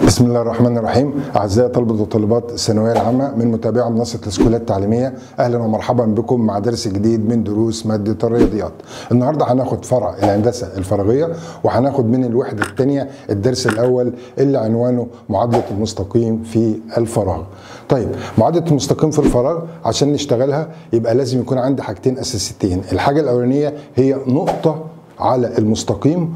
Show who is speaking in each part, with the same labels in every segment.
Speaker 1: بسم الله الرحمن الرحيم اعزائي طلبه وطالبات الثانويه العامه من متابعه منصه الاسكولات التعليميه اهلا ومرحبا بكم مع درس جديد من دروس ماده الرياضيات النهارده هناخد فرع الهندسه الفراغيه وهناخد من الوحده الثانيه الدرس الاول اللي عنوانه معادله المستقيم في الفراغ طيب معادله المستقيم في الفراغ عشان نشتغلها يبقى لازم يكون عندي حاجتين اساسيتين الحاجه الاولانيه هي نقطه على المستقيم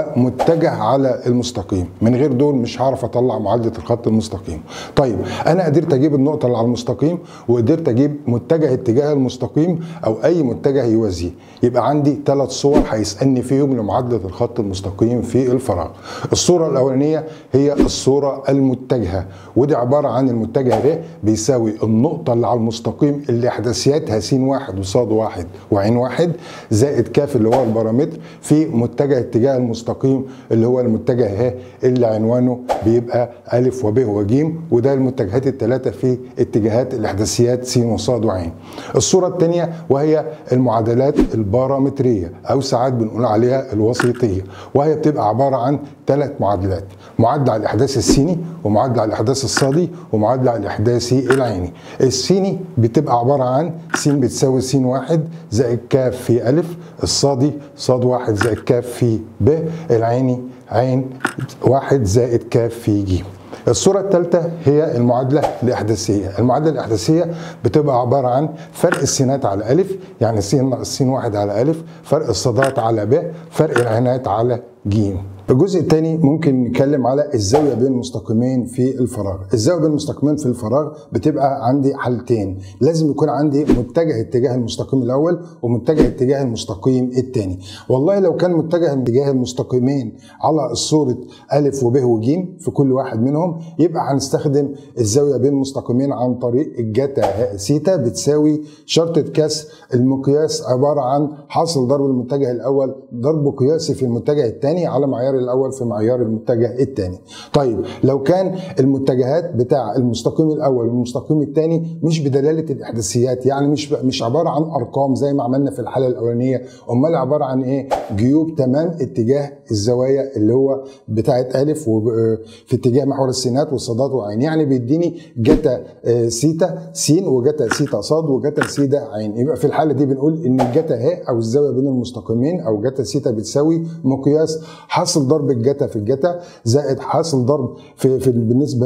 Speaker 1: ومتجه على المستقيم من غير دول مش هعرف اطلع معادله الخط المستقيم طيب انا قدرت اجيب النقطه اللي على المستقيم وقدرت اجيب متجه اتجاه المستقيم او اي متجه يوازيه يبقى عندي ثلاث صور هيسالني فيهم لمعادله الخط المستقيم في الفراغ الصوره الاولانيه هي الصوره المتجهه ودي عباره عن المتجه ر بيساوي النقطه اللي على المستقيم اللي احداثياتها س واحد وصاد واحد وعين واحد زائد كاف اللي هو البارامتر في متجه اتجاه المستقيم اللي هو المتجه ه اللي عنوانه بيبقى ا وب وج وده المتجهات الثلاثه في اتجاهات الاحداثيات س وصاد وعين. الصوره الثانيه وهي المعادلات البارامتريه او ساعات بنقول عليها الوسيطيه وهي بتبقى عباره عن ثلاث معادلات معادله على الاحداث السيني ومعادله على الاحداث الصادي ومعادله على الاحداثي العيني السيني بتبقى عباره عن س بتساوي س واحد زائد ك في ا الصادي صاد واحد زائد ك في ب العيني عين واحد زائد ك في ج الصورة الثالثة هي المعادلة الإحداثية، المعادلة الإحداثية بتبقى عبارة عن فرق السينات على ألف يعني س ناقص س واحد على ألف، فرق الصادات على ب، فرق العينات على ج. الجزء الثاني ممكن نتكلم على الزاويه بين المستقيمين في الفراغ الزاويه بين المستقيمين في الفراغ بتبقى عندي حالتين لازم يكون عندي متجه اتجاه المستقيم الاول ومتجه اتجاه المستقيم الثاني والله لو كان متجه اتجاه المستقيمين على الصوره ا وب وج في كل واحد منهم يبقى هنستخدم الزاويه بين المستقيمين عن طريق الجتا سيتا بتساوي شرطه كسر المقياس عباره عن حاصل ضرب المتجه الاول ضرب قياسي في المتجه الثاني على معيار الاول في معيار المتجه الثاني طيب لو كان المتجهات بتاع المستقيم الاول والمستقيم الثاني مش بدلاله الاحداثيات يعني مش مش عباره عن ارقام زي ما عملنا في الحاله الاولانيه امال عباره عن ايه جيوب تمام اتجاه الزوايا اللي هو بتاعه الف في اتجاه محور السينات والصادات وعين يعني بيديني جتا سيتا س وجتا سيتا صاد وجتا سيتا عين يبقى في الحاله دي بنقول ان الجتا ه او الزاويه بين المستقيمين او جتا سيتا بتساوي مقياس حاصل ضرب الجتا في الجتا زائد حاصل ضرب في, في بالنسبه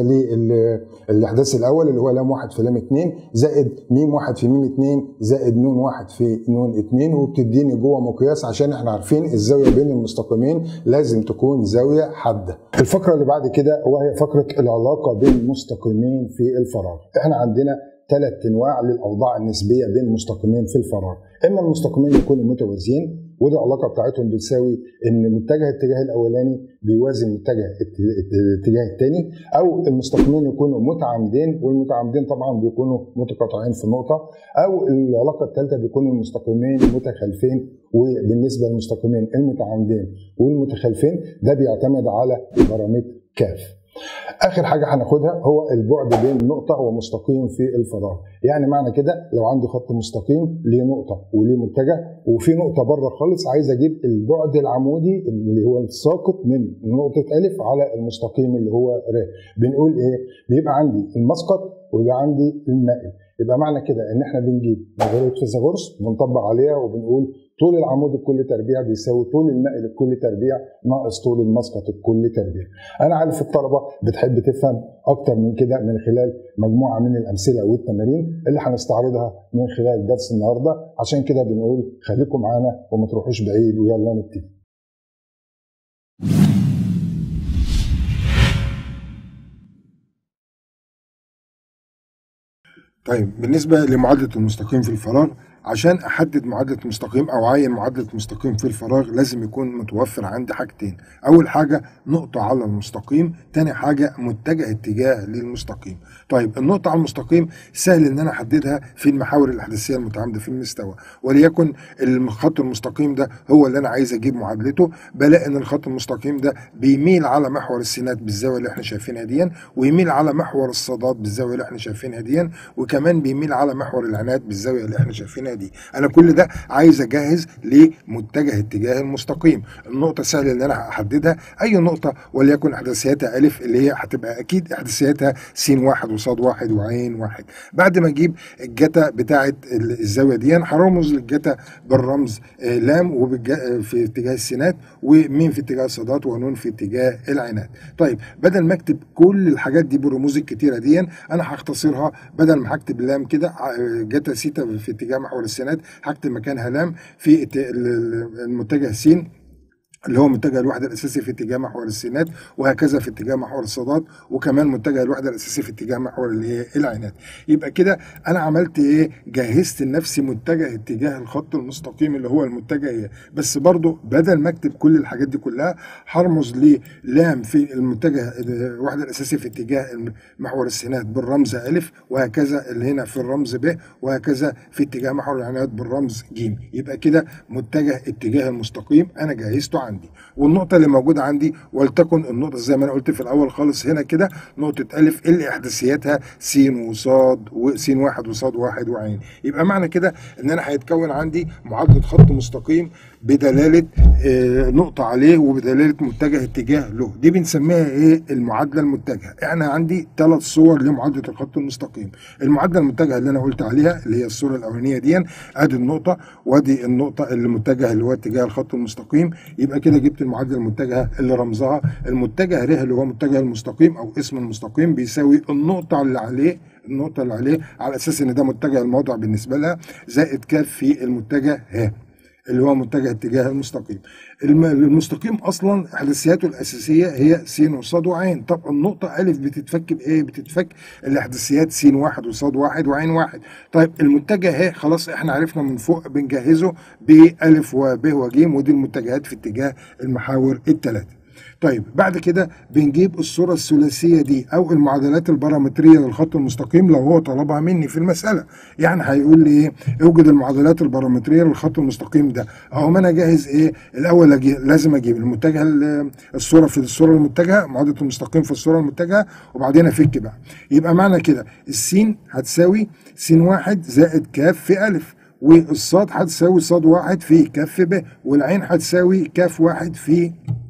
Speaker 1: للاحداث الاول اللي هو لام واحد في لام اتنين زائد ميم واحد في ميم اتنين زائد نون واحد في نون اتنين وبتديني جوه مقياس عشان احنا عارفين الزاويه بين المستقيمين لازم تكون زاويه حاده. الفقره اللي بعد كده وهي فقره العلاقه بين المستقيمين في الفراغ. احنا عندنا ثلاث انواع للاوضاع النسبيه بين المستقيمين في الفراغ، اما المستقيمين يكونوا متوازيين ودي العلاقه بتاعتهم بتساوي ان متجه الاتجاه الاولاني بيوازي متجه الاتجاه الثاني او المستقيمين يكونوا متعامدين والمتعامدين طبعا بيكونوا متقاطعين في نقطه او العلاقه الثالثه بيكون المستقيمين متخالفين وبالنسبه للمستقيمين المتعامدين والمتخالفين ده بيعتمد على بارامتر كاف اخر حاجه هناخدها هو البعد بين نقطه ومستقيم في الفراغ يعني معنى كده لو عندي خط مستقيم ليه نقطه وليه متجه وفي نقطه بره خالص عايز اجيب البعد العمودي اللي هو الساقط من نقطه الف على المستقيم اللي هو ر بنقول ايه بيبقى عندي المسقط ويبقى عندي المائل يبقى معنى كده ان احنا بنجيب نظريه فيثاغورس بنطبق عليها وبنقول طول العمود الكل تربيع بيساوي طول المائل الكل تربيع ناقص طول المسقط الكل تربيع. انا عارف الطلبه بتحب تفهم اكتر من كده من خلال مجموعه من الامثله والتمارين اللي هنستعرضها من خلال درس النهارده عشان كده بنقول خليكم معانا وما تروحوش بعيد ويلا نبتدي. طيب بالنسبه لمعادله المستقيم في الفراغ عشان احدد معادله مستقيم او اعين معادله مستقيم في الفراغ لازم يكون متوفر عندي حاجتين اول حاجه نقطه على المستقيم تاني حاجه متجه اتجاه للمستقيم طيب النقطه على المستقيم سهل ان انا احددها في المحاور الاحداثيه المتعامده في المستوى وليكن الخط المستقيم ده هو اللي انا عايز اجيب معادلته بلاقي ان الخط المستقيم ده بيميل على محور السينات بالزاويه اللي احنا شايفينها دي ويميل على محور الصادات بالزاويه اللي احنا شايفينها دي وكمان بيميل على محور العنات بالزاويه اللي احنا شايفينها الناحيه دي انا كل ده عايز اجهز لمتجه اتجاه المستقيم النقطه سهل ان انا احددها اي نقطه وليكن احداثياتها الف اللي هي هتبقى اكيد احداثياتها س واحد وصاد واحد وعين واحد بعد ما اجيب الجتا بتاعه الزاويه دي هرمز للجتا بالرمز آه، لام وبالج- في اتجاه السينات ومين في اتجاه الصادات ونون في اتجاه العينات طيب بدل ما اكتب كل الحاجات دي بالرموز الكتيره دي انا هختصرها بدل ما هكتب لام كده ع- جتا سيتا في اتجاه محور السينات هكتب مكانها لام في ات- ال- ال- المتجه س اللي هو متجه الوحده الاساسي في اتجاه محور السينات وهكذا في اتجاه محور الصادات وكمان متجه الوحده الاساسي في اتجاه محور الايه العينات يبقى كده انا عملت ايه جهزت لنفسي متجه اتجاه الخط المستقيم اللي هو المتجه ايه بس برضو بدل ما اكتب كل الحاجات دي كلها هرمز للام في المتجه الوحده الاساسي في اتجاه محور السينات بالرمز الف وهكذا اللي هنا في الرمز ب وهكذا في اتجاه محور العينات بالرمز ج يبقى كده متجه اتجاه المستقيم انا جهزته عندي والنقطه اللي موجوده عندي ولتكن النقطه زي ما انا قلت في الاول خالص هنا كده نقطه الف اللي احداثياتها س وصاد وس واحد وصاد واحد وعين يبقى معنى كده ان انا هيتكون عندي معادله خط مستقيم بدلاله آه نقطه عليه وبدلاله متجه اتجاه له دي بنسميها ايه المعادله المتجهه انا عندي ثلاث صور لمعادله الخط المستقيم المعادله المتجهه اللي انا قلت عليها اللي هي الصوره الاولانيه دي ادي النقطه وادي النقطه اللي متجهه اللي هو اتجاه الخط المستقيم يبقى كده جبت المعادله المتجهه اللي رمزها المتجه ر اللي هو متجه المستقيم او اسم المستقيم بيساوي النقطه اللي عليه النقطه اللي عليه على اساس ان ده متجه الموضع بالنسبه لها زائد كاف في المتجه ه اللي هو متجه اتجاه المستقيم الم- المستقيم اصلا احداثياته الاساسيه هي س وصاد وعين طب النقطه الف بتتفك بايه بتتفك الاحداثيات س واحد وصاد واحد وعين واحد طيب المتجه ه خلاص احنا عرفنا من فوق بنجهزه بالف وب وج ودي المتجهات في اتجاه المحاور الثلاثه طيب بعد كده بنجيب الصورة الثلاثية دي أو المعادلات البارامترية للخط المستقيم لو هو طلبها مني في المسألة يعني هيقول لي إيه اوجد المعادلات البارامترية للخط المستقيم ده أهو ما أنا جاهز إيه الأول أجي لازم أجيب المتجه ال- الصورة في الصورة المتجهة معادلة المستقيم في الصورة المتجهة وبعدين أفك بقى يبقى معنى كده السين هتساوي س واحد زائد كاف في ألف والصاد هتساوي صاد واحد في كاف ب والعين هتساوي كاف واحد في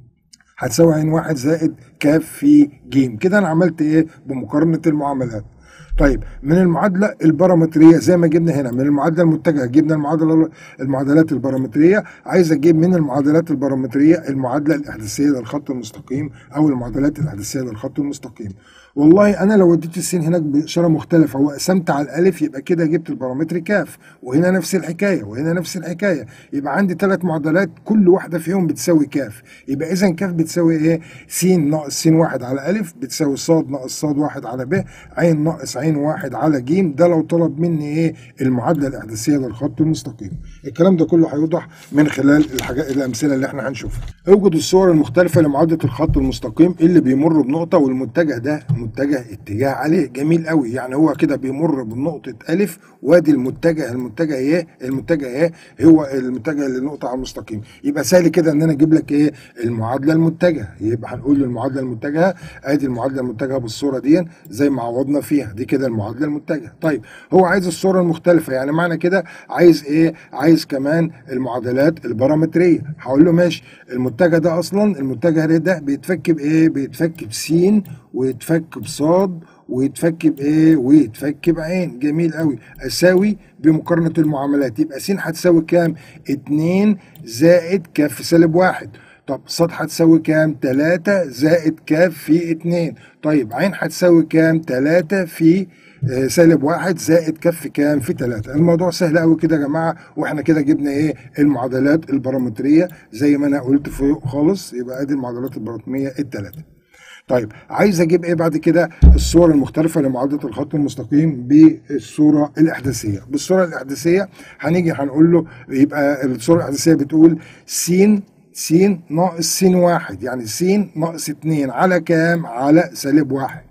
Speaker 1: هتساوي عين واحد زائد كاف في ج كده انا عملت ايه بمقارنه المعاملات طيب من المعادله البارامتريه زي ما جبنا هنا من المعادله المتجهه جبنا المعادله المعادلات البارامتريه عايز اجيب من المعادلات البارامتريه المعادله الاحداثيه للخط المستقيم او المعادلات الاحداثيه للخط المستقيم والله انا لو اديت السين هناك باشاره مختلفه وقسمت على الالف يبقى كده جبت البارامتر كاف وهنا نفس الحكايه وهنا نفس الحكايه يبقى عندي ثلاث معادلات كل واحده فيهم بتساوي كاف يبقى اذا كاف بتساوي ايه س ناقص س واحد على الف بتساوي صاد ناقص صاد واحد على ب عين ناقص عين واحد على ج ده لو طلب مني ايه المعادله الاحداثيه للخط المستقيم الكلام ده كله هيوضح من خلال الحاجات الامثله اللي احنا هنشوفها اوجد الصور المختلفه لمعادله الخط المستقيم اللي بيمر بنقطه والمتجه ده متجه اتجاه عليه جميل قوي يعني هو كده بيمر بنقطه الف وادي المتجه المتجه ايه المتجه ايه هو المتجه للنقطه على المستقيم يبقى سهل كده ان انا اجيب لك ايه المعادله المتجهه يبقى هنقول المعادله المتجهه ادي المعادله المتجهه بالصوره دي زي ما عوضنا فيها دي كده المعادله المتجهه طيب هو عايز الصوره المختلفه يعني معنى كده عايز ايه عايز كمان المعادلات البارامتريه هقول له ماشي المتجه ده اصلا المتجه ده بيتفك بايه بيتفك بسين ويتفك بصاد ويتفك بايه ويتفك بعين جميل قوي اساوي بمقارنه المعاملات يبقى س هتساوي كام 2 زائد كاف سالب واحد طب صاد هتساوي كام 3 زائد كاف في 2 طيب عين هتساوي كام 3 في آه، سالب واحد زائد كف كام في 3 الموضوع سهل قوي كده يا جماعه واحنا كده جبنا ايه المعادلات البارامتريه زي ما انا قلت فوق خالص يبقى ادي المعادلات البارامتريه الثلاثه طيب عايز اجيب ايه بعد كده الصور المختلفه لمعادله الخط المستقيم بالصوره الاحداثيه بالصوره الاحداثيه هنيجي هنقول له يبقى الصوره الاحداثيه بتقول س س ناقص س واحد يعني س ناقص اتنين على كام على سالب واحد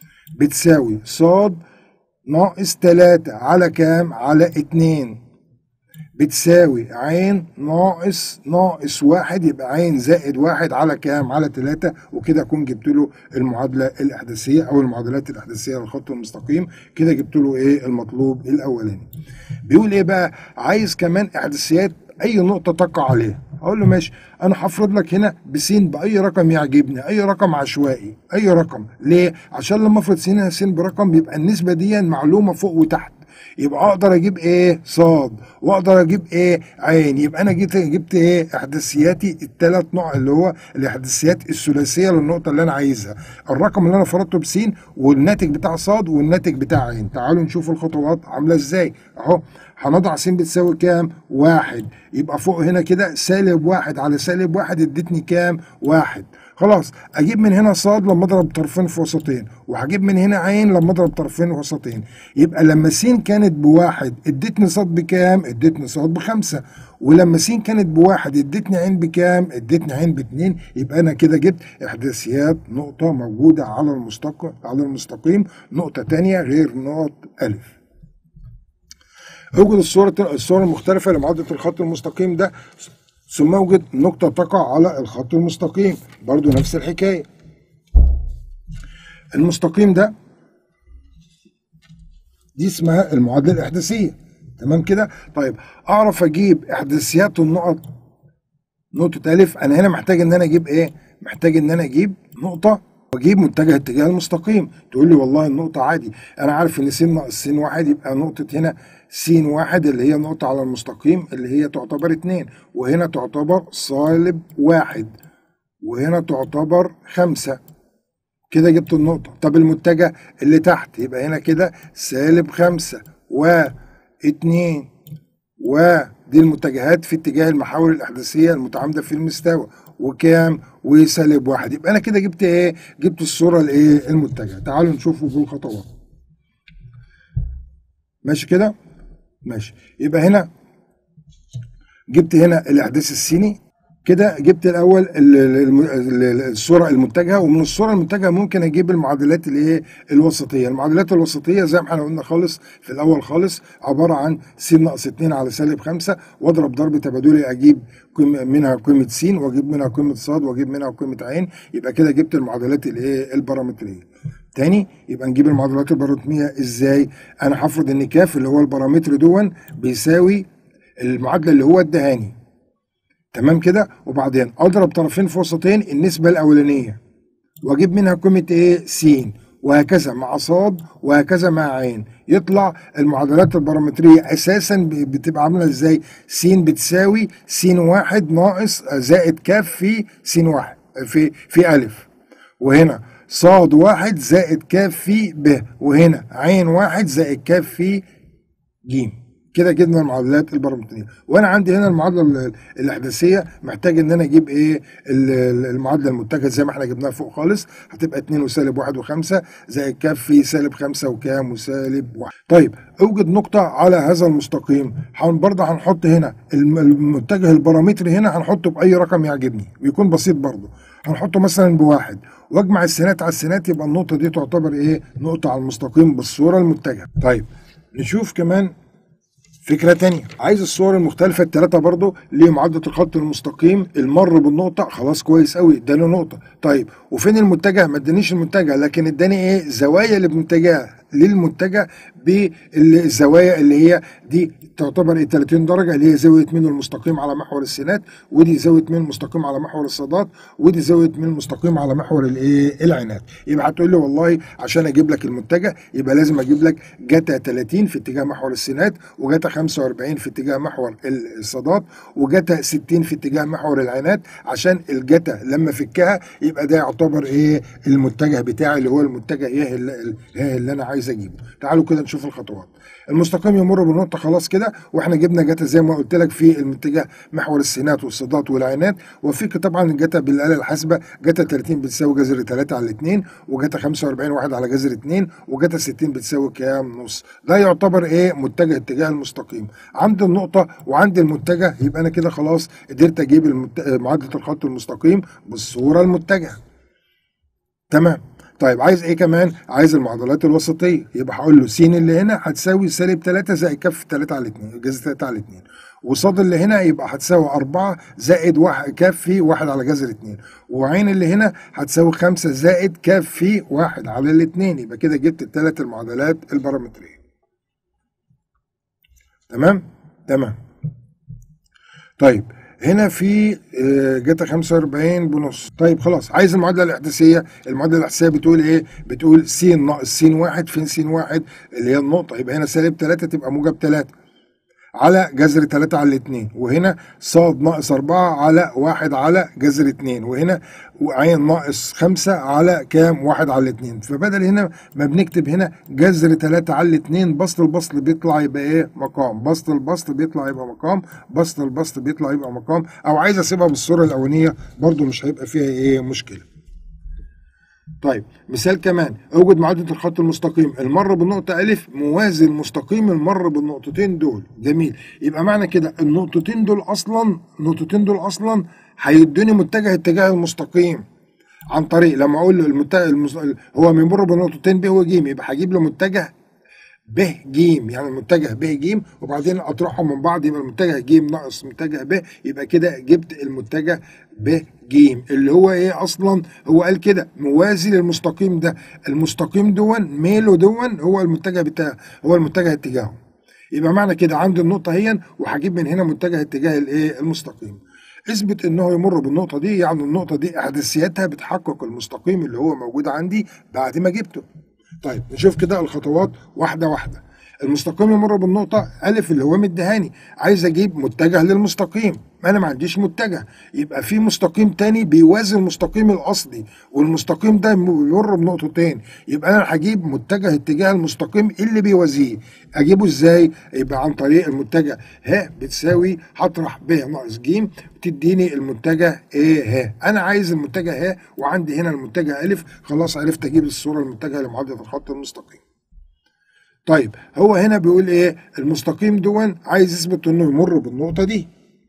Speaker 1: بتساوي صاد ناقص تلاتة على كام على اتنين بتساوي عين ناقص ناقص واحد يبقى عين زائد واحد على كام؟ على تلاتة وكده أكون جبت له المعادلة الإحداثية أو المعادلات الإحداثية للخط المستقيم كده جبت له إيه المطلوب الأولاني. بيقول إيه بقى؟ عايز كمان إحداثيات أي نقطة تقع عليها. أقول له ماشي أنا هفرض لك هنا بسين بأي رقم يعجبني، أي رقم عشوائي، أي رقم، ليه؟ عشان لما أفرض سين هنا سين برقم يبقى النسبة دي معلومة فوق وتحت. يبقى اقدر اجيب ايه صاد واقدر اجيب ايه عين يبقى انا جبت جبت ايه احداثياتي الثلاث نوع اللي هو الاحداثيات الثلاثيه للنقطه اللي انا عايزها الرقم اللي انا فرضته بسين والناتج بتاع صاد والناتج بتاع عين تعالوا نشوف الخطوات عامله ازاي اهو هنضع س بتساوي كام؟ واحد يبقى فوق هنا كده سالب واحد على سالب واحد ادتني كام؟ واحد خلاص اجيب من هنا صاد لما اضرب طرفين في وسطين وهجيب من هنا عين لما اضرب طرفين في وسطين يبقى لما س كانت بواحد ادتني صاد بكام؟ ادتني صاد بخمسه ولما س كانت بواحد ادتني عين بكام؟ ادتني عين باتنين يبقى انا كده جبت احداثيات نقطه موجوده على المستقيم على المستقيم نقطه ثانيه غير نقط الف. اوجد الصورة الصورة المختلفة لمعادلة الخط المستقيم ده ثم اوجد نقطة تقع على الخط المستقيم برضو نفس الحكاية المستقيم ده دي اسمها المعادلة الإحداثية تمام كده طيب أعرف أجيب إحداثيات النقط نقطة ألف أنا هنا محتاج إن أنا أجيب إيه؟ محتاج إن أنا أجيب نقطة واجيب متجه اتجاه المستقيم تقول لي والله النقطة عادي أنا عارف إن س ناقص س واحد يبقى نقطة هنا س واحد اللي هي نقطة على المستقيم اللي هي تعتبر اتنين وهنا تعتبر صالب واحد وهنا تعتبر خمسة كده جبت النقطة طب المتجه اللي تحت يبقى هنا كده سالب خمسة واتنين ودي المتجهات في اتجاه المحاور الإحداثية المتعامدة في المستوى وكام وسالب واحد يبقى أنا كده جبت إيه؟ جبت الصورة الإيه؟ المتجهة تعالوا نشوفه بالخطوات ماشي كده؟ ماشي يبقى هنا جبت هنا الاحداث السيني كده جبت الاول الصوره المتجهه ومن الصوره المتجهه ممكن اجيب المعادلات اللي هي الوسطيه المعادلات الوسطيه زي ما احنا قلنا خالص في الاول خالص عباره عن س ناقص 2 على سالب 5 واضرب ضرب تبادلي اجيب منها قيمه س واجيب منها قيمه ص واجيب منها قيمه ع يبقى كده جبت المعادلات اللي هي البارامتريه تاني يبقى نجيب المعادلات البارامتريه ازاي انا هفرض ان كاف اللي هو البارامتر دون بيساوي المعادله اللي هو ادهاني تمام كده وبعدين اضرب طرفين في وسطين النسبه الاولانيه واجيب منها قيمه ايه س وهكذا مع صاد وهكذا مع عين يطلع المعادلات البارامتريه اساسا بتبقى عامله ازاي س بتساوي س واحد ناقص زائد كاف في س واحد في في الف وهنا صاد واحد زائد كاف في ب وهنا عين واحد زائد كاف في ج كده جبنا المعادلات البارامتريه وانا عندي هنا المعادله الاحداثيه محتاج ان انا اجيب ايه المعادله المتجهه زي ما احنا جبناها فوق خالص هتبقى 2 وسالب 1 و5 زائد كاف في سالب 5 وكام وسالب 1 طيب اوجد نقطه على هذا المستقيم برضه هنحط هنا المتجه البارامتري هنا هنحطه باي رقم يعجبني ويكون بسيط برضه هنحطه مثلا بواحد واجمع السينات على السينات يبقى النقطه دي تعتبر ايه نقطه على المستقيم بالصوره المتجهه طيب نشوف كمان فكرة تانية عايز الصور المختلفة التلاتة برضو لمعادلة الخط المستقيم المر بالنقطة خلاص كويس قوي اداني نقطة طيب وفين المتجه ما ادانيش المتجه لكن اداني ايه زوايا اللي بمتجهة للمتجه بالزوايا اللي هي دي تعتبر 30 درجه اللي هي زاويه مين المستقيم على محور السينات ودي زاويه مين المستقيم على محور الصادات ودي زاويه مين المستقيم على محور الايه العينات يبقى هتقول لي والله عشان اجيب لك المتجه يبقى لازم اجيب لك جتا 30 في اتجاه محور السينات وجتا 45 في اتجاه محور الصادات وجتا 60 في اتجاه محور العينات عشان الجتا لما فكها يبقى ده يعتبر ايه المتجه بتاعي اللي هو المتجه ايه اللي, اللي انا عايز اجيبه تعالوا كده نشوف الخطوات المستقيم يمر بالنقطه خلاص كده واحنا جبنا جتا زي ما قلت لك في الاتجاه محور السينات والصادات والعينات وفيك طبعا الجتا بالاله الحاسبه جتا 30 بتساوي جذر 3 على 2 وجتا 45 واحد على جذر 2 وجتا 60 بتساوي كام نص ده يعتبر ايه متجه اتجاه المستقيم عند النقطه وعند المتجه يبقى انا كده خلاص قدرت اجيب المت... معادله الخط المستقيم بالصوره المتجهه تمام طيب عايز ايه كمان؟ عايز المعادلات الوسطيه يبقى هقول له س اللي هنا هتساوي سالب 3 زائد كف 3 على 2 جذر 3 على 2 وصاد اللي هنا يبقى هتساوي أربعة زائد واحد كاف في واحد على جذر اتنين وعين اللي هنا هتساوي خمسة زائد كاف في واحد على الاتنين يبقى كده جبت التلات المعادلات البارامترية تمام تمام طيب هنا في آه، جتا 45 بنص طيب خلاص عايز المعادله الاحداثيه المعادله الاحداثيه بتقول ايه بتقول س ناقص س واحد فين س واحد اللي هي النقطه يبقى هنا سالب 3 تبقى موجب 3 على جذر 3 على 2 وهنا ص ناقص 4 على 1 على جذر 2 وهنا عين ناقص 5 على كام 1 على 2 فبدل هنا ما بنكتب هنا جذر 3 على 2 بسط البسط بيطلع يبقى ايه مقام بسط البسط بيطلع يبقى مقام بسط البسط بيطلع يبقى مقام او عايز اسيبها بالصوره الاولانيه برده مش هيبقى فيها ايه مشكله طيب مثال كمان اوجد معادله الخط المستقيم المر بالنقطه الف موازي المستقيم المر بالنقطتين دول جميل يبقى معنى كده النقطتين دول اصلا النقطتين دول اصلا هيدوني متجه اتجاه المستقيم عن طريق لما اقول له المتجه المس... هو بيمر بالنقطتين ب وج يبقى هجيب له متجه ب ج يعني المتجه ب ج وبعدين اطرحهم من بعض يبقى المتجه ج ناقص متجه ب يبقى كده جبت المتجه ب ج اللي هو ايه اصلا هو قال كده موازي للمستقيم ده المستقيم دون ميله دون هو المتجه بتاعه هو المتجه اتجاهه يبقى معنى كده عندي النقطه هي وهجيب من هنا متجه اتجاه الايه المستقيم اثبت انه يمر بالنقطه دي يعني النقطه دي احداثياتها بتحقق المستقيم اللي هو موجود عندي بعد ما جبته طيب نشوف كده الخطوات واحده واحده المستقيم يمر بالنقطه الف اللي هو مديهاني عايز اجيب متجه للمستقيم انا ما عنديش متجه يبقى في مستقيم تاني بيوازي المستقيم الاصلي والمستقيم ده بيمر بنقطتين يبقى انا هجيب متجه اتجاه المستقيم اللي بيوازيه اجيبه ازاي يبقى عن طريق المتجه ه بتساوي هطرح ب ناقص ج تديني المتجه ايه ه انا عايز المتجه ه وعندي هنا المتجه الف خلاص عرفت اجيب الصوره المتجهه لمعادله الخط المستقيم طيب هو هنا بيقول ايه المستقيم دون عايز يثبت انه يمر بالنقطه دي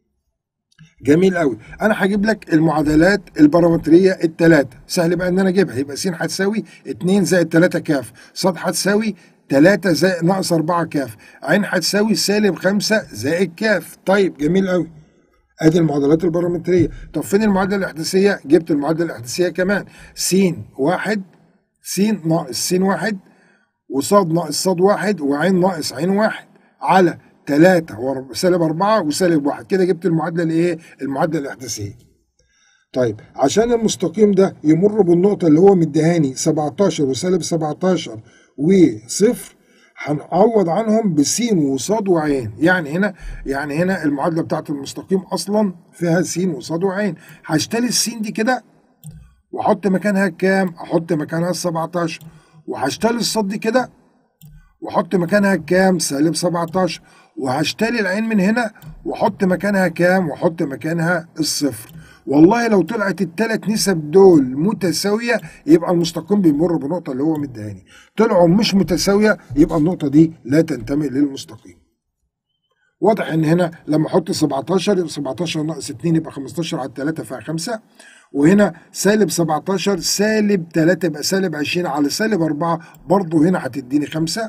Speaker 1: جميل قوي انا هجيب لك المعادلات البارامتريه الثلاثه سهل بقى ان انا اجيبها يبقى س هتساوي 2 زائد 3 كاف ص هتساوي 3 زائد ناقص 4 كاف عين هتساوي سالب 5 زائد كاف طيب جميل قوي ادي المعادلات البارامتريه طب فين المعادله الاحداثيه جبت المعادله الاحداثيه كمان س واحد س ناقص س واحد وصاد ناقص صاد واحد وعين ناقص عين واحد على 3 وسالب 4 وسالب 1 كده جبت المعادله الايه؟ المعادله الاحداثيه. طيب عشان المستقيم ده يمر بالنقطه اللي هو مديهاني 17 وسالب 17 وصفر هنعوض عنهم بسين وصاد وعين يعني هنا يعني هنا المعادله بتاعت المستقيم اصلا فيها سين وصاد وعين هشتري السين دي كده واحط مكانها كام؟ احط مكانها ال 17 وهشتري الصاد دي كده واحط مكانها كام؟ سالب 17 وهشتري العين من هنا واحط مكانها كام؟ واحط مكانها الصفر. والله لو طلعت الثلاث نسب دول متساويه يبقى المستقيم بيمر بنقطه اللي هو مديهاني. طلعوا مش متساويه يبقى النقطه دي لا تنتمي للمستقيم. واضح ان هنا لما احط 17 يبقى 17 ناقص 2 يبقى 15 على 3 فيها 5 وهنا سالب 17 سالب 3 يبقى سالب 20 على سالب 4 برضه هنا هتديني 5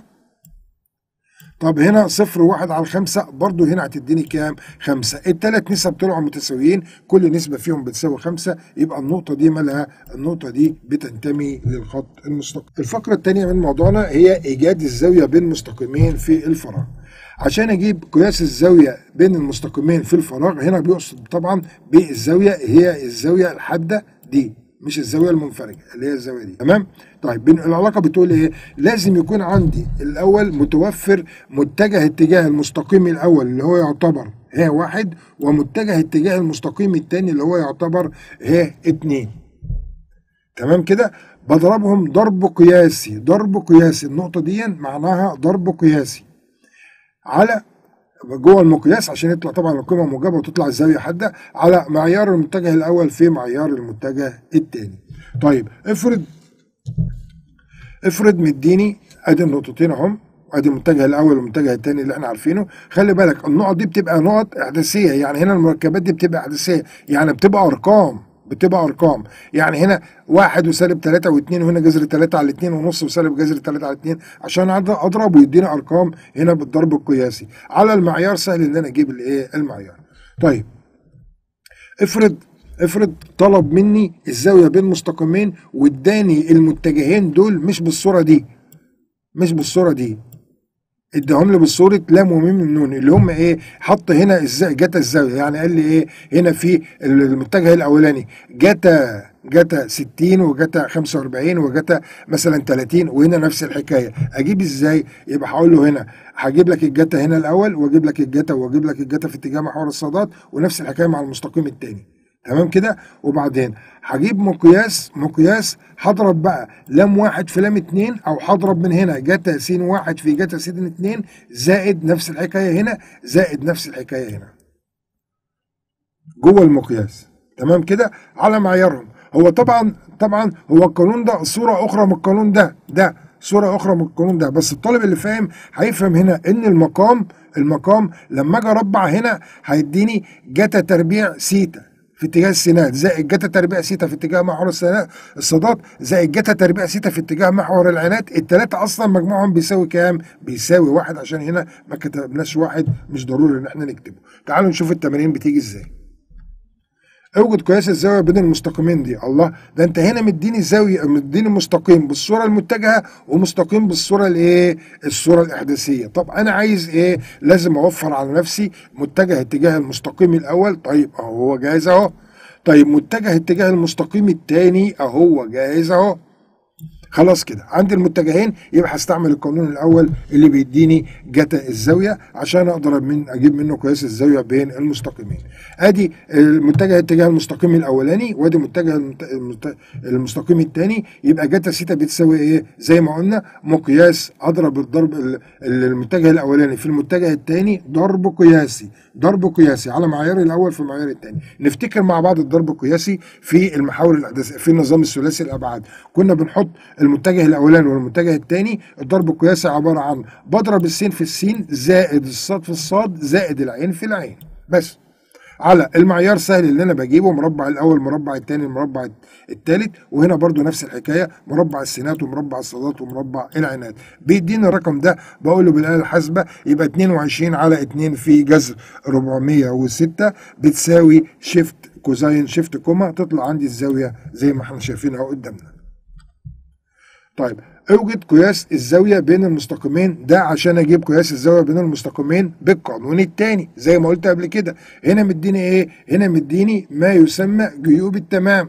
Speaker 1: طب هنا صفر واحد على الخمسة برضو هنا هتديني كام؟ خمسة التلات نسب طلعوا متساويين كل نسبة فيهم بتساوي خمسة يبقى النقطة دي مالها؟ النقطة دي بتنتمي للخط المستقيم. الفقرة الثانية من موضوعنا هي إيجاد الزاوية بين مستقيمين في الفراغ. عشان اجيب قياس الزاويه بين المستقيمين في الفراغ هنا بيقصد طبعا بالزاويه هي الزاويه الحاده دي مش الزاويه المنفرجه اللي هي الزاويه دي تمام طيب العلاقه بتقول ايه لازم يكون عندي الاول متوفر متجه اتجاه المستقيم الاول اللي هو يعتبر ه واحد ومتجه اتجاه المستقيم الثاني اللي هو يعتبر ه اتنين تمام كده بضربهم ضرب قياسي ضرب قياسي النقطه دي معناها ضرب قياسي على جوه المقياس عشان يطلع طبعا القيمه موجبه وتطلع الزاويه حاده على معيار المتجه الاول في معيار المتجه الثاني. طيب افرض افرض مديني ادي النقطتين اهم ادي المتجه الاول والمتجه الثاني اللي احنا عارفينه خلي بالك النقط دي بتبقى نقط احداثيه يعني هنا المركبات دي بتبقى احداثيه يعني بتبقى ارقام
Speaker 2: بتبقى ارقام يعني هنا واحد وسالب ثلاثة واثنين وهنا جذر ثلاثة على اثنين ونص وسالب جذر ثلاثة على اثنين عشان اضرب ويديني ارقام هنا بالضرب القياسي على المعيار سهل ان انا اجيب الايه المعيار طيب افرض افرض طلب مني الزاويه بين مستقيمين واداني المتجهين دول مش بالصوره دي مش بالصوره دي اداهم لي بالصوره لام وميم النون اللي هم ايه حط هنا ازاي جتا الزاويه يعني قال لي ايه هنا في المتجه الاولاني جتا جتا 60 وجتا 45 وجتا مثلا 30 وهنا نفس الحكايه اجيب ازاي يبقى هقول له هنا هجيب لك الجتا هنا الاول واجيب لك الجتا واجيب لك الجتا في اتجاه محور الصادات ونفس الحكايه مع المستقيم الثاني تمام كده وبعدين هجيب مقياس مقياس هضرب بقى لام واحد في لام اتنين او هضرب من هنا جتا س واحد في جتا س اتنين زائد نفس الحكايه هنا زائد نفس الحكايه هنا جوه المقياس تمام كده على معيارهم هو طبعا طبعا هو القانون ده صوره اخرى من القانون ده ده صوره اخرى من القانون ده بس الطالب اللي فاهم هيفهم هنا ان المقام المقام لما اجي اربع هنا هيديني جتا تربيع سيتا في اتجاه السينات زائد جتا تربيع سيتا في اتجاه محور الصادات زائد جتا تربيع سيتا في اتجاه محور العنات التلاتة اصلا مجموعهم بيساوي كام؟ بيساوي واحد عشان هنا ما كتبناش واحد مش ضروري ان احنا نكتبه تعالوا نشوف التمارين بتيجي ازاي اوجد قياس الزاويه بين المستقيمين دي الله ده انت هنا مديني الزاويه مديني مستقيم بالصوره المتجهه ومستقيم بالصوره الايه الصوره الاحداثيه طب انا عايز ايه لازم اوفر على نفسي متجه اتجاه المستقيم الاول طيب اهو هو جاهز اهو طيب متجه اتجاه المستقيم الثاني اهو جاهز اهو خلاص كده عندي المتجهين يبقى هستعمل القانون الاول اللي بيديني جتا الزاويه عشان اقدر من اجيب منه قياس الزاويه بين المستقيمين ادي المتجه اتجاه المستقيم الاولاني وادي متجه المستقيم الثاني يبقى جتا سيتا بتساوي ايه زي ما قلنا مقياس اضرب الضرب المتجه الاولاني في المتجه الثاني ضرب قياسي ضرب قياسي على معيار الاول في المعيار الثاني نفتكر مع بعض الضرب القياسي في المحاور الاحداثيه في النظام الثلاثي الابعاد كنا بنحط المتجه الاولاني والمتجه الثاني الضرب القياسي عباره عن بضرب السين في السين زائد الصاد في الصاد زائد العين في العين بس على المعيار سهل اللي انا بجيبه مربع الاول مربع الثاني المربع الثالث وهنا برضو نفس الحكايه مربع السينات ومربع الصادات ومربع العينات بيديني الرقم ده بقول له بالاله الحاسبه يبقى 22 على 2 في جذر 406 بتساوي شيفت كوزاين شيفت كوما تطلع عندي الزاويه زي ما احنا شايفينها قدامنا طيب اوجد قياس الزاوية بين المستقيمين ده عشان اجيب قياس الزاوية بين المستقيمين بالقانون التاني زي ما قلت قبل كده هنا مديني ايه هنا مديني ما يسمى جيوب التمام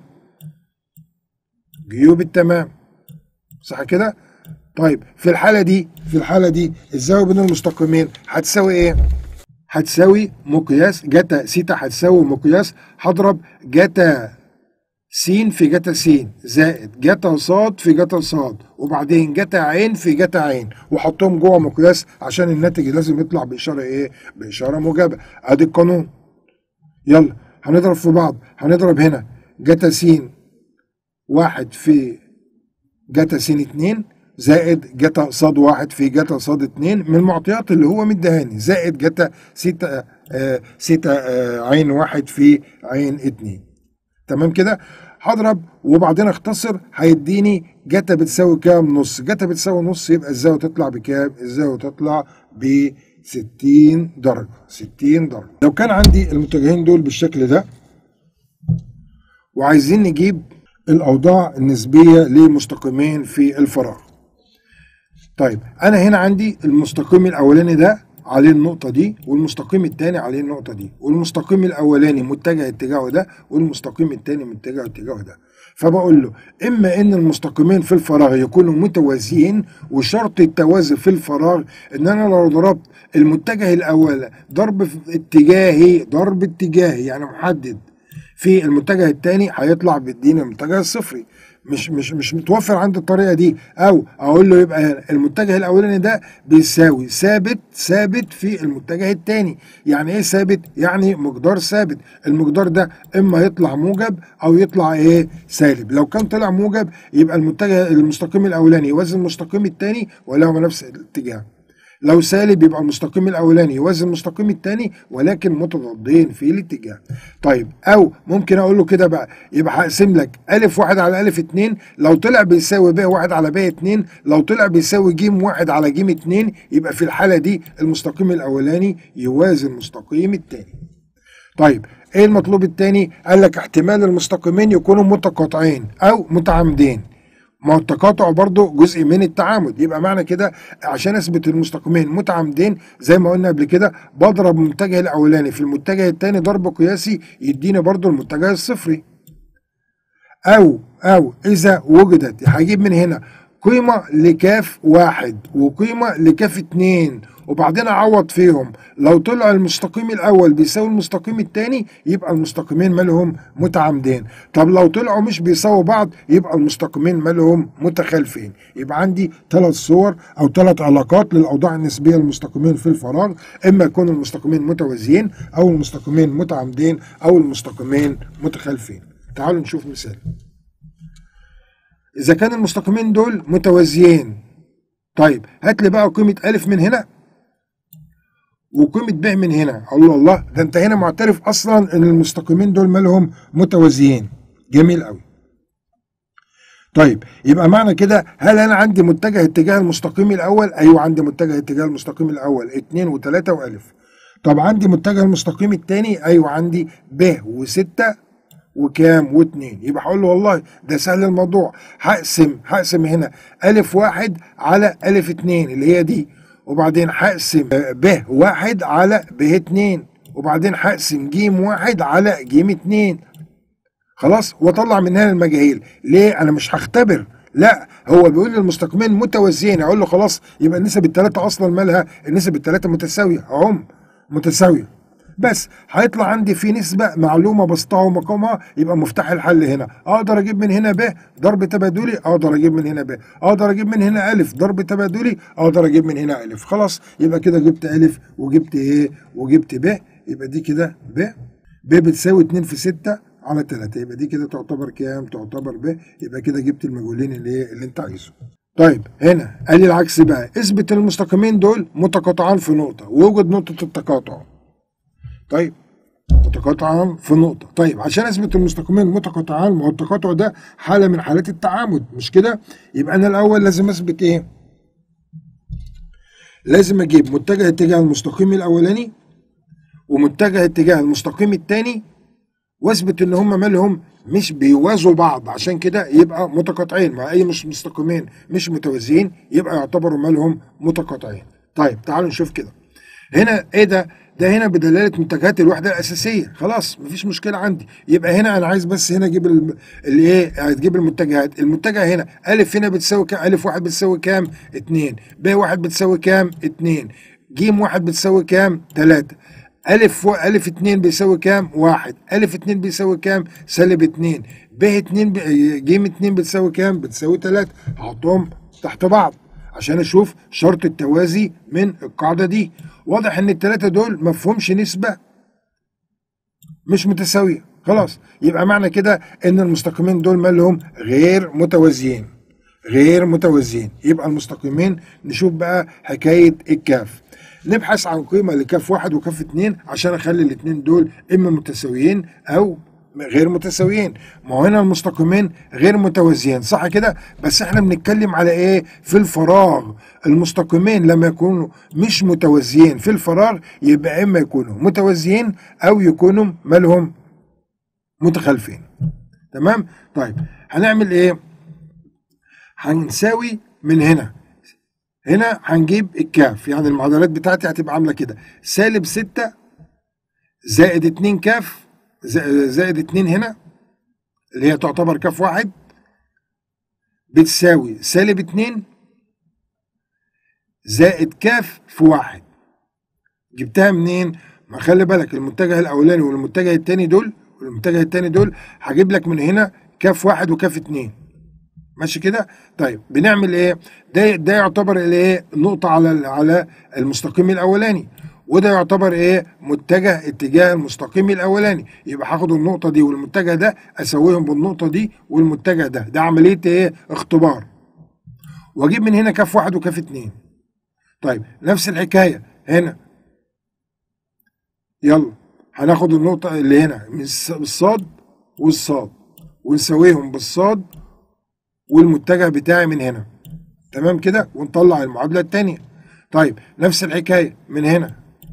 Speaker 2: جيوب التمام صح كده طيب في الحالة دي في الحالة دي الزاوية بين المستقيمين هتساوي ايه هتساوي مقياس جتا سيتا هتساوي مقياس هضرب جتا س في جتا س زائد جتا ص في جتا ص وبعدين جتا عين في جتا عين واحطهم جوه مقياس عشان الناتج لازم يطلع باشاره ايه؟ باشاره موجبه ادي القانون يلا هنضرب في بعض هنضرب هنا جتا س واحد في جتا س اتنين زائد جتا ص واحد في جتا ص اتنين من المعطيات اللي هو مدهاني زائد جتا ستة آه ستة آه عين واحد في عين اتنين تمام كده هضرب وبعدين اختصر هيديني جتا بتساوي كام نص جتا بتساوي نص يبقى الزاويه تطلع بكام الزاويه تطلع ب 60 درجه 60 درجه لو كان عندي المتجهين دول بالشكل ده وعايزين نجيب الاوضاع النسبيه لمستقيمين في الفراغ طيب انا هنا عندي المستقيم الاولاني ده عليه النقطة دي والمستقيم التاني عليه النقطة دي والمستقيم الأولاني متجه اتجاهه ده والمستقيم التاني متجه اتجاهه ده فبقول له إما إن المستقيمين في الفراغ يكونوا متوازيين وشرط التوازي في الفراغ إن أنا لو ضربت المتجه الأول ضرب في اتجاهي ضرب اتجاهي يعني محدد في المتجه الثاني هيطلع بيديني المتجه الصفري مش مش مش متوفر عندي الطريقه دي او اقول له يبقى المتجه الاولاني ده بيساوي ثابت ثابت في المتجه الثاني يعني ايه ثابت يعني مقدار ثابت المقدار ده اما يطلع موجب او يطلع ايه سالب لو كان طلع موجب يبقى المتجه المستقيم الاولاني يوازي المستقيم الثاني ولا هو نفس الاتجاه لو سالب يبقى المستقيم الاولاني يوازي المستقيم الثاني ولكن متضادين في الاتجاه طيب او ممكن اقول له كده بقى يبقى هقسم لك الف واحد على الف اتنين لو طلع بيساوي ب واحد على ب اتنين لو طلع بيساوي ج واحد على ج اتنين يبقى في الحاله دي المستقيم الاولاني يوازي المستقيم الثاني طيب ايه المطلوب الثاني قال لك احتمال المستقيمين يكونوا متقاطعين او متعامدين ما هو التقاطع برضه جزء من التعامد يبقى معنى كده عشان اثبت المستقيمين متعامدين زي ما قلنا قبل كده بضرب المتجه الاولاني في المتجه الثاني ضرب قياسي يديني برضه المتجه الصفري او او اذا وجدت هجيب من هنا قيمة لكاف واحد وقيمة لكاف اتنين وبعدين اعوض فيهم لو طلع المستقيم الاول بيساوي المستقيم الثاني يبقى المستقيمين مالهم متعامدين طب لو طلعوا مش بيساووا بعض يبقى المستقيمين مالهم متخالفين يبقى عندي ثلاث صور او ثلاث علاقات للاوضاع النسبيه للمستقيمين في الفراغ اما يكون المستقيمين متوازيين او المستقيمين متعامدين او المستقيمين متخالفين تعالوا نشوف مثال اذا كان المستقيمين دول متوازيين طيب هات لي بقى قيمه الف من هنا وقيمة ب من هنا الله الله ده انت هنا معترف اصلا ان المستقيمين دول مالهم متوازيين جميل قوي طيب يبقى معنى كده هل انا عندي متجه اتجاه المستقيم الاول ايوه عندي متجه اتجاه المستقيم الاول اتنين وتلاتة والف طب عندي متجه المستقيم التاني ايوه عندي ب وستة وكام واتنين يبقى هقول له والله ده سهل الموضوع هقسم هقسم هنا الف واحد على الف اتنين اللي هي دي وبعدين هقسم ب واحد على ب اتنين وبعدين هقسم ج واحد على ج اتنين خلاص واطلع من هنا المجاهيل ليه انا مش هختبر لا هو بيقول لي المستقيمين متوازيين اقول له خلاص يبقى النسب الثلاثه اصلا مالها النسب الثلاثه متساويه هم متساويه بس هيطلع عندي في نسبة معلومة بسطها ومقامها يبقى مفتاح الحل هنا اقدر اجيب من هنا ب ضرب تبادلي اقدر اجيب من هنا ب اقدر اجيب من هنا الف ضرب تبادلي اقدر اجيب من هنا الف خلاص يبقى كده جبت الف وجبت ايه وجبت ب يبقى دي كده ب ب بتساوي 2 في 6 على 3 يبقى دي كده تعتبر كام تعتبر ب يبقى كده جبت المجهولين اللي اللي انت عايزه طيب هنا قال لي العكس بقى اثبت المستقيمين دول متقاطعان في نقطة ووجد نقطة التقاطع طيب متقاطعان في نقطة طيب عشان اثبت المستقيمين متقاطعان ما هو التقاطع ده حالة من حالات التعامد مش كده يبقى انا الاول لازم اثبت ايه لازم اجيب متجه اتجاه المستقيم الاولاني ومتجه اتجاه المستقيم الثاني واثبت ان هم مالهم مش بيوازوا بعض عشان كده يبقى متقاطعين مع اي مش مستقيمين مش متوازيين يبقى يعتبروا مالهم متقاطعين طيب تعالوا نشوف كده هنا ايه ده ده هنا بدلاله متجهات الوحده الاساسيه خلاص مفيش مشكله عندي يبقى هنا انا عايز بس هنا اجيب الايه هتجيب المتجهات المتجه هنا الف هنا بتساوي كام الف واحد بتساوي كام اتنين ب واحد بتساوي كام اتنين ج واحد بتساوي كام تلاته ألف و... ألف اتنين بيساوي كام؟ واحد، ألف اتنين بيساوي كام؟ سالب اتنين، ب اتنين ب... ج اتنين بتساوي كام؟ بتساوي تلاتة، هحطهم تحت بعض عشان أشوف شرط التوازي من القاعدة دي، واضح إن التلاتة دول مفهومش نسبة مش متساوية، خلاص، يبقى معنى كده إن المستقيمين دول مالهم غير متوازيين. غير متوازيين، يبقى المستقيمين نشوف بقى حكاية الكاف. نبحث عن قيمة لكاف واحد وكاف اتنين عشان اخلي الاتنين دول اما متساويين او غير متساويين ما هو هنا المستقيمين غير متوازيين صح كده بس احنا بنتكلم على ايه في الفراغ المستقيمين لما يكونوا مش متوازيين في الفراغ يبقى اما يكونوا متوازيين او يكونوا مالهم متخالفين تمام طيب هنعمل ايه هنساوي من هنا هنا هنجيب الكاف يعني المعادلات بتاعتي هتبقى عامله كده سالب 6 زائد 2 كاف زائد 2 هنا اللي هي تعتبر كاف واحد بتساوي سالب 2 زائد كاف في واحد جبتها منين؟ ما خلي بالك المتجه الاولاني والمتجه الثاني دول والمتجه الثاني دول هجيب لك من هنا كاف واحد وكاف اتنين ماشي كده طيب بنعمل ايه ده ده يعتبر الايه نقطه على على المستقيم الاولاني وده يعتبر ايه متجه اتجاه المستقيم الاولاني يبقى هاخد النقطه دي والمتجه ده اسويهم بالنقطه دي والمتجه ده ده عمليه ايه اختبار واجيب من هنا كاف واحد وكاف اتنين طيب نفس الحكايه هنا يلا هناخد النقطه اللي هنا من الص- الصاد والصاد ونساويهم بالصاد والمتجه بتاعي من هنا تمام كده ونطلع المعادله الثانيه طيب نفس الحكايه من هنا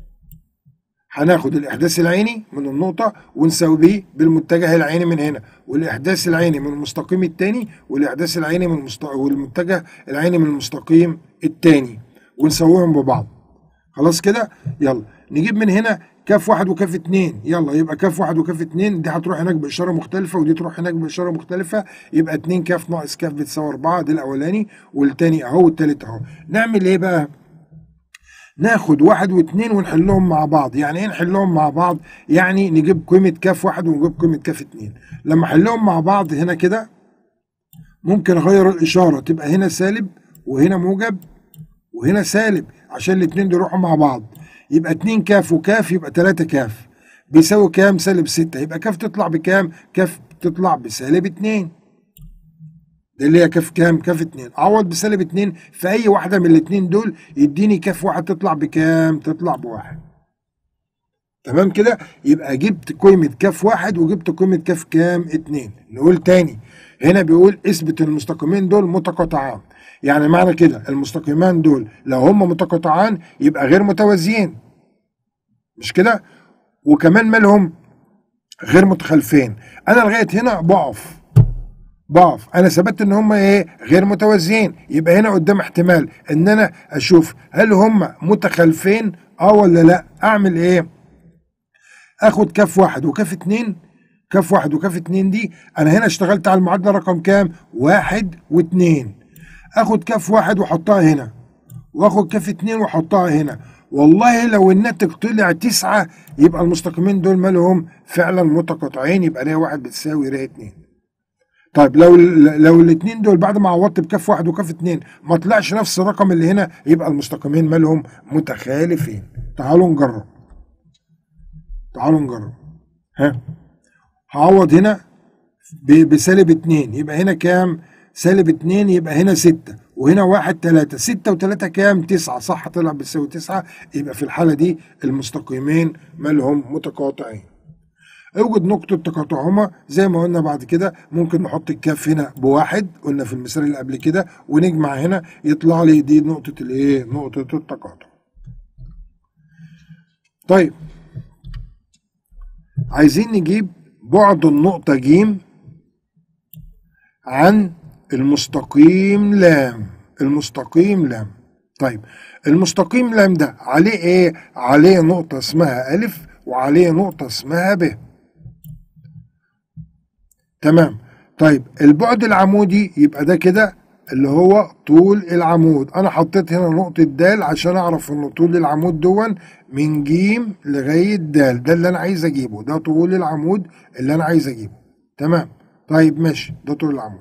Speaker 2: هناخد الاحداث العيني من النقطه ونساويه بالمتجه العيني من هنا والاحداث العيني من المستقيم الثاني والاحداث العيني من المست... والمتجه العيني من المستقيم الثاني ونساويهم ببعض خلاص كده يلا نجيب من هنا كاف واحد وكاف اتنين يلا يبقى كاف واحد وكاف اتنين دي هتروح هناك بإشارة مختلفة ودي تروح هناك بإشارة مختلفة يبقى اتنين كاف ناقص كاف بتساوي أربعة ده الأولاني والتاني أهو والتالت أهو نعمل إيه بقى؟ ناخد واحد واثنين ونحلهم مع بعض يعني ايه نحلهم مع بعض يعني نجيب قيمة كاف واحد ونجيب قيمة كاف اتنين لما احلهم مع بعض هنا كده ممكن اغير الاشارة تبقى هنا سالب وهنا موجب وهنا سالب عشان الاتنين دول يروحوا مع بعض يبقى اتنين كاف وكاف يبقى تلاتة كاف بيساوي كام سالب ستة يبقى كاف تطلع بكام كاف تطلع بسالب اتنين ده اللي هي كاف كام كاف اتنين اعوض بسالب اتنين في اي واحده من الاتنين دول يديني كاف واحد تطلع بكام تطلع بواحد تمام كده يبقى جبت قيمه كاف واحد وجبت قيمه كاف كام اتنين نقول تاني هنا بيقول اثبت المستقيمين دول متقاطعان يعني معنى كده المستقيمان دول لو هم متقاطعان يبقى غير متوازيين مش كده وكمان مالهم غير متخالفين انا لغايه هنا بقف بقف انا ثبت ان هم ايه غير متوازيين يبقى هنا قدام احتمال ان انا اشوف هل هم متخالفين اه ولا لا اعمل ايه اخد كف واحد وكف اتنين كف واحد وكف اتنين دي انا هنا اشتغلت على المعادله رقم كام واحد واتنين اخد كف واحد واحطها هنا واخد كف اتنين واحطها هنا والله لو الناتج طلع تسعة يبقى المستقيمين دول مالهم فعلا متقاطعين يبقى ريه واحد بتساوي ريه اتنين طيب لو لو الاثنين دول بعد ما عوضت بكف واحد وكف اتنين ما طلعش نفس الرقم اللي هنا يبقى المستقيمين مالهم متخالفين تعالوا نجرب تعالوا نجرب ها هعوض هنا ب- بسالب اتنين يبقى هنا كام سالب اتنين يبقى هنا ستة وهنا واحد تلاتة ستة وتلاتة كام تسعة صح طلع بيساوي تسعة يبقى في الحالة دي المستقيمين مالهم متقاطعين اوجد نقطة تقاطعهما زي ما قلنا بعد كده ممكن نحط الكاف هنا بواحد قلنا في المثال اللي قبل كده ونجمع هنا يطلع لي دي نقطة الايه؟ نقطة التقاطع. طيب عايزين نجيب بعد النقطة ج عن المستقيم لام المستقيم لام طيب المستقيم لام ده عليه ايه؟ عليه نقطة اسمها ألف وعليه نقطة اسمها ب تمام طيب البعد العمودي يبقى ده كده اللي هو طول العمود انا حطيت هنا نقطة د عشان اعرف ان طول العمود دون من ج لغاية د ده اللي انا عايز اجيبه ده طول العمود اللي انا عايز اجيبه تمام طيب ماشي ده طول العمود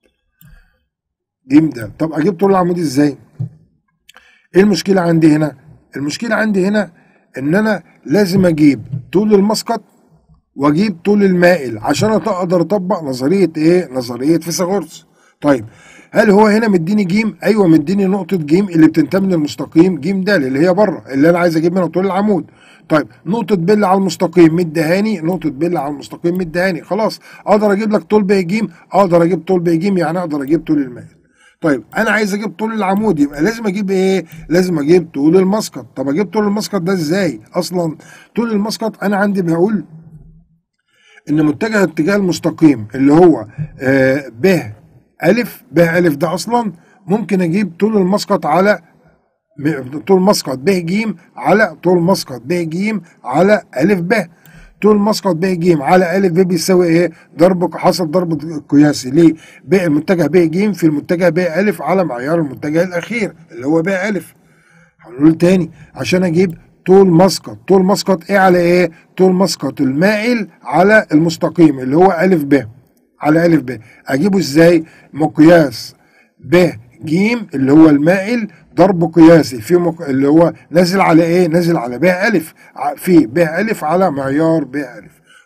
Speaker 2: ج د طب اجيب طول العمود ازاي ايه المشكلة عندي هنا المشكلة عندي هنا ان انا لازم اجيب طول المسقط واجيب طول المائل عشان اقدر اطبق نظريه ايه نظريه فيثاغورس طيب هل هو هنا مديني جيم ايوه مديني نقطه جيم اللي بتنتمي للمستقيم جيم د اللي هي بره اللي انا عايز اجيب منها طول العمود طيب نقطة بل على المستقيم مدهاني نقطة بل على المستقيم مدهاني خلاص اقدر اجيب لك طول ب ج اقدر اجيب طول ب ج يعني اقدر اجيب طول المائل طيب انا عايز اجيب طول العمود يبقى لازم اجيب ايه لازم اجيب طول المسقط طب اجيب طول المسقط ده ازاي اصلا طول المسقط انا عندي بقول ان متجه اتجاه المستقيم اللي هو آه ب الف ب الف ده اصلا ممكن اجيب طول المسقط على م- طول مسقط ب ج على طول مسقط ب ج على الف ب طول مسقط ب ج على الف ب بيساوي ايه ضرب حصل ضرب قياسي ليه ب المتجه ب ج في المتجه ب الف على معيار المتجه الاخير اللي هو ب الف هنقول تاني عشان اجيب طول مسقط طول مسقط ايه على ايه طول مسقط المائل على المستقيم اللي هو الف ب على الف ب اجيبه ازاي مقياس ب ج اللي هو المائل ضرب قياسي في مق... اللي هو نازل على ايه نازل على ب الف ع- في ب الف على معيار ب الف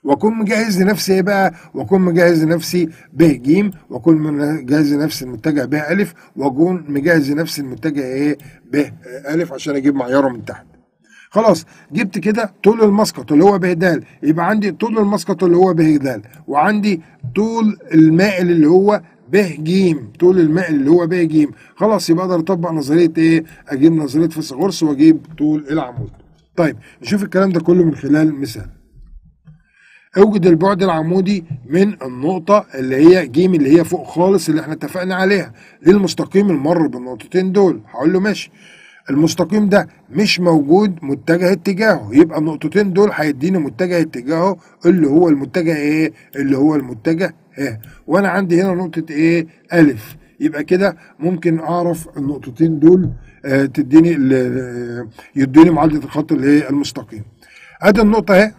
Speaker 2: واكون مجهز لنفسي ايه بقى واكون مجهز لنفسي ب ج واكون مجهز لنفسي المتجه ب ا واكون مجهز لنفسي المتجه ايه ب ا عشان اجيب معياره من تحت خلاص جبت كده طول المسقط اللي هو ب د يبقى عندي طول المسقط اللي هو ب د وعندي طول المائل اللي هو ب ج طول المائل اللي هو ب ج خلاص يبقى اقدر اطبق نظريه ايه اجيب نظريه فيثاغورس واجيب طول العمود طيب نشوف الكلام ده كله من خلال مثال اوجد البعد العمودي من النقطة اللي هي ج اللي هي فوق خالص اللي احنا اتفقنا عليها للمستقيم المر بالنقطتين دول هقول له ماشي المستقيم ده مش موجود متجه اتجاهه يبقى النقطتين دول هيديني متجه اتجاهه اللي هو المتجه ايه اللي هو المتجه ه وانا عندي هنا نقطة ايه الف يبقى كده ممكن اعرف النقطتين دول آه تديني يديني معادلة الخط اللي هي المستقيم ادي النقطة اهي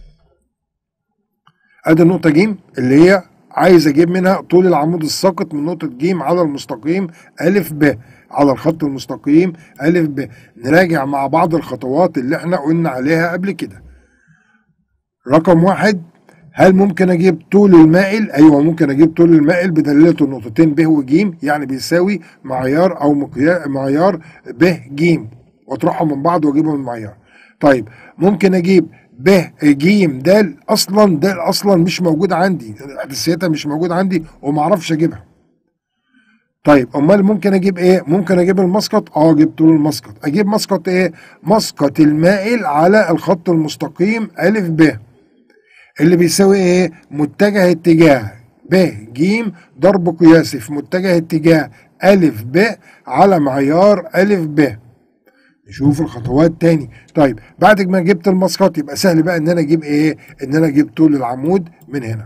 Speaker 2: ادي النقطة ج اللي هي عايز اجيب منها طول العمود الساقط من نقطة ج على المستقيم أ ب على الخط المستقيم أ ب نراجع مع بعض الخطوات اللي احنا قلنا عليها قبل كده رقم واحد هل ممكن اجيب طول المائل ايوه ممكن اجيب طول المائل بدلاله النقطتين ب وج يعني بيساوي معيار او معيار ب ج واطرحهم من بعض واجيبهم من معيار طيب ممكن اجيب ب ج د اصلا د اصلا مش موجود عندي حدثيتها مش موجود عندي وما اعرفش اجيبها طيب امال ممكن اجيب ايه ممكن اجيب المسقط اه اجيب طول المسقط اجيب مسقط ايه مسقط المائل على الخط المستقيم ا ب اللي بيساوي ايه متجه اتجاه ب ج ضرب قياسي في متجه اتجاه ا ب على معيار ا ب نشوف الخطوات تاني طيب بعد ما جبت المسقط يبقى سهل بقى ان انا اجيب ايه ان انا اجيب طول العمود من هنا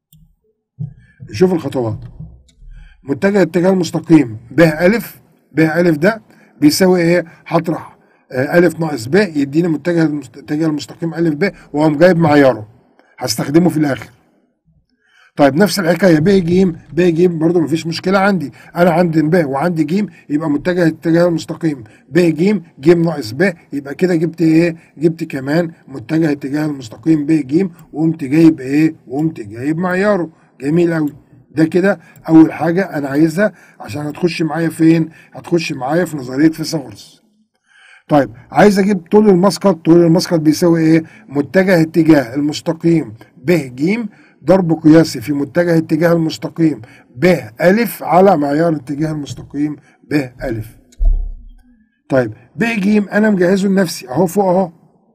Speaker 2: نشوف الخطوات متجه اتجاه المستقيم ب ا ب ا ده بيساوي ايه هطرح ا ناقص ب يديني متجه الاتجاه المستقيم ا ب واقوم جايب معياره هستخدمه في الاخر طيب نفس الحكايه ب ج ب ج برضه مفيش مشكله عندي انا عندي ب وعندي ج يبقى متجه الاتجاه المستقيم ب ج ج ناقص ب يبقى كده جبت ايه جبت كمان متجه الاتجاه المستقيم ب ج وقمت جايب ايه وقمت جايب معياره جميل قوي ده كده اول حاجه انا عايزها عشان هتخش معايا فين هتخش معايا في نظريه فيثاغورس طيب عايز اجيب طول المسقط طول المسقط بيساوي ايه متجه اتجاه المستقيم ب ج ضرب قياسي في متجه اتجاه المستقيم ب أ على معيار اتجاه المستقيم ب أ طيب ب ج انا مجهزه لنفسي اهو فوق اهو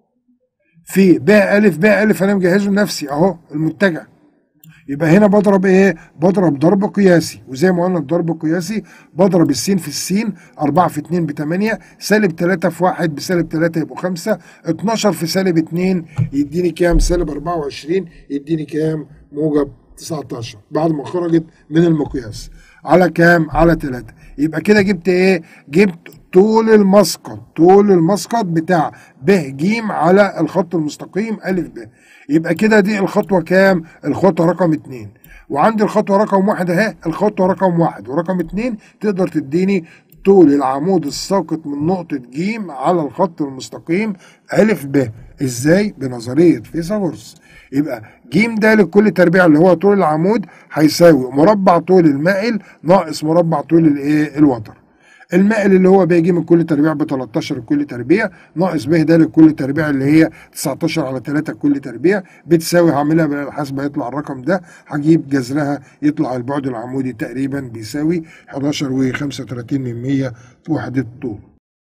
Speaker 2: في ب أ ب أ انا مجهزه لنفسي اهو المتجه يبقى هنا بضرب ايه؟ بضرب ضرب قياسي وزي ما قلنا الضرب القياسي بضرب السين في السين 4 في 2 ب 8 سالب 3 في 1 بسالب 3 يبقوا 5 12 في سالب 2 يديني كام؟ سالب 24 يديني كام؟ موجب 19 بعد ما خرجت من المقياس على كام؟ على 3 يبقى كده جبت ايه؟ جبت طول المسقط طول المسقط بتاع ب ج على الخط المستقيم أ ب يبقى كده دي الخطوة كام؟ الخطوة رقم اتنين وعندي الخطوة رقم واحد اهي الخطوة رقم واحد ورقم اتنين تقدر تديني طول العمود الساقط من نقطة ج على الخط المستقيم أ ب ازاي؟ بنظرية فيثاغورس يبقى ج د لكل تربيع اللي هو طول العمود هيساوي مربع طول المائل ناقص مربع طول الايه؟ الوتر المائل اللي هو بيجي من كل تربيع ب 13 كل تربيع ناقص ب د لكل تربيع اللي هي 19 على 3 كل تربيع بتساوي هعملها بالحاسبه يطلع الرقم ده هجيب جذرها يطلع البعد العمودي تقريبا بيساوي 11 و35 من 100 وحده طول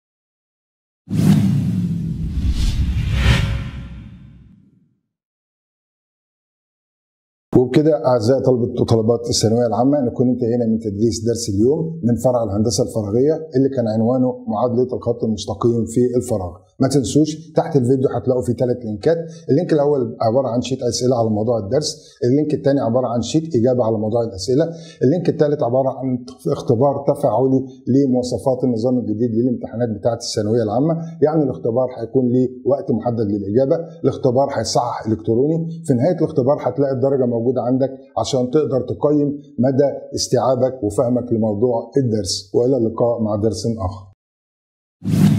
Speaker 1: وبكده اعزائي طلبه وطلبات الثانويه العامه نكون انتهينا من تدريس درس اليوم من فرع الهندسه الفراغيه اللي كان عنوانه معادله الخط المستقيم في الفراغ ما تنسوش تحت الفيديو هتلاقوا فيه ثلاث لينكات اللينك الاول عباره عن شيت اسئله على موضوع الدرس اللينك الثاني عباره عن شيت اجابه على موضوع الاسئله اللينك الثالث عباره عن اختبار تفاعلي لمواصفات النظام الجديد للامتحانات بتاعه الثانويه العامه يعني الاختبار هيكون ليه وقت محدد للاجابه الاختبار هيصحح الكتروني في نهايه الاختبار هتلاقي الدرجه موجوده عندك عشان تقدر تقيم مدى استيعابك وفهمك لموضوع الدرس والى اللقاء مع درس اخر